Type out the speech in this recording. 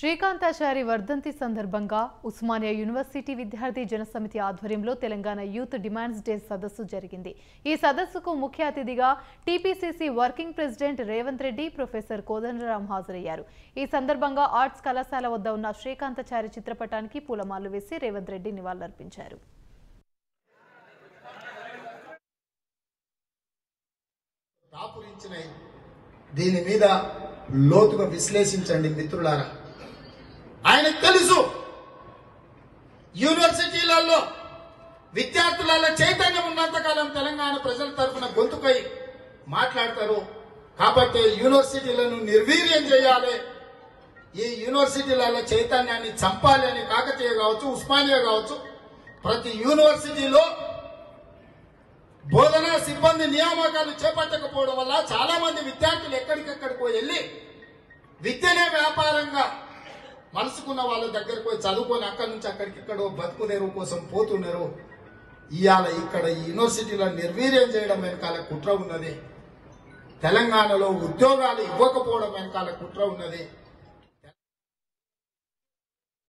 శ్రీకాంతాచారి వర్ధంతి సందర్భంగా ఉస్మానియా యూనివర్సిటీ విద్యార్థి జనసమితి ఆధ్వర్యంలో తెలంగాణ యూత్ డిమాండ్స్ డే సదస్సు జరిగింది ఈ సదస్సుకు ముఖ్య అతిథిగా TPCC working president Revanth Reddy professor Kodandaram హాజరయ్యారు ఈ సందర్భంగా ఆర్ట్స్ కళాశాల వద్ద ఉన్న శ్రీకాంతాచారి చిత్రపటానికి పూలమాలలు వేసి రేవంత్ రెడ్డి నివాళులర్పించారు దాపురించినాయి దీని మీద లోతుగా విశ్లేషించండి మిత్రులారా ఆయనకు తెలుసు యూనివర్సిటీలలో విద్యార్థులలో చైతన్యం ఉన్నంతకాలం తెలంగాణ ప్రజల తరఫున గొంతుకై మాట్లాడతారు కాబట్టి యూనివర్సిటీలను నిర్వీర్యం చేయాలి ఈ యూనివర్సిటీలలో చైతన్యాన్ని చంపాలి అని కాకతీయ కావచ్చు ఉస్మానియా కావచ్చు ప్రతి యూనివర్సిటీలో బోధనా సిబ్బంది నియామకాలు చేపట్టకపోవడం వల్ల చాలా మంది విద్యార్థులు ఎక్కడికెక్కడికో వెళ్ళి విద్యనే వ్యాపారంగా మనసుకున్న వాళ్ళ దగ్గరకు పోయి చదువుకొని అక్కడి నుంచి అక్కడికిక్కడో బతుకుదేరు కోసం పోతున్నారు ఇవాళ ఇక్కడ ఈ యూనివర్సిటీలో నిర్వీర్యం చేయడం వెనకాల కుట్ర ఉన్నది తెలంగాణలో ఉద్యోగాలు ఇవ్వకపోవడం వెనకాల కుట్ర ఉన్నది